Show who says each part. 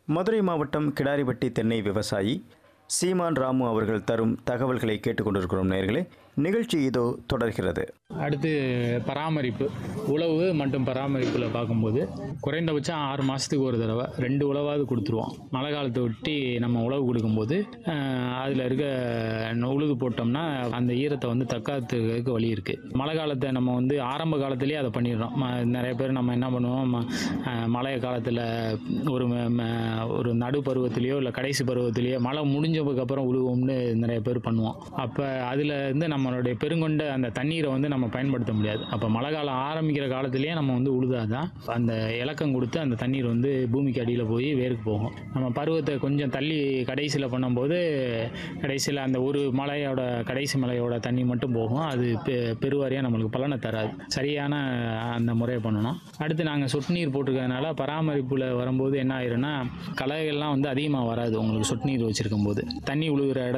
Speaker 1: மதுரை மாவட்டம் கிடாரிப்பட்டி தென்னை விவசாயி சீமான் ராமு அவர்கள் தரும் தகவல்களை கேட்டுக்கொண்டிருக்கிறோம் நேர்களே நிகழ்ச்சி இதோ தொடர்கிறது
Speaker 2: அடுத்து பராமரிப்பு உழவு மற்றும் பராமரிப்பில் பார்க்கும்போது குறைந்தபட்சம் ஆறு மாதத்துக்கு ஒரு தடவை ரெண்டு உழவாவது கொடுத்துருவோம் மழை காலத்தை ஒட்டி நம்ம உழவு கொடுக்கும்போது அதில் இருக்க உழுது போட்டோம்னா அந்த ஈரத்தை வந்து தக்காத்துக்கு வழி இருக்குது மழை காலத்தை நம்ம வந்து ஆரம்ப காலத்திலேயே அதை பண்ணிடுறோம் ம- நிறைய பேர் நம்ம என்ன பண்ணுவோம் ம- அஹ் மழை காலத்தில் ஒரு ம- ம- ஒரு நடு பருவத்திலேயோ இல்லை கடைசி பருவத்திலேயோ மழை முடிஞ்சதுக்கப்புறம் உழுவோம்னு நிறைய பேர் பண்ணுவோம் அப்போ அதில் இருந்து நம்மளுடைய பெருங்கொண்ட அந்த தண்ணீரை வந்து நம்ம பயன்படுத்த முடியாது அப்போ மழை காலம் ஆரம்பிக்கிற காலத்திலேயே நம்ம வந்து உழுதாதான் அந்த இலக்கம் கொடுத்து அந்த தண்ணீர் வந்து பூமிக்கு அடியில் போய் வேருக்கு போகும் நம்ம பருவத்தை கொஞ்சம் தள்ளி கடைசியில் பண்ணும்போது கடைசியில் அந்த ஒரு மலையோட கடைசி மலையோட தண்ணி மட்டும் போகும் அது பெ பெருவாரியாக நம்மளுக்கு பலனை தராது சரியான அந்த முறையை பண்ணணும் அடுத்து நாங்கள் சொட்டு நீர் போட்டிருக்கிறதுனால பராமரிப்பில் வரும்போது என்ன ஆயிரும்னா களைகள்லாம் வந்து அதிகமாக வராது உங்களுக்கு சொட்டு நீர் வச்சுருக்கும் போது தண்ணி உழுகிற இடத்துல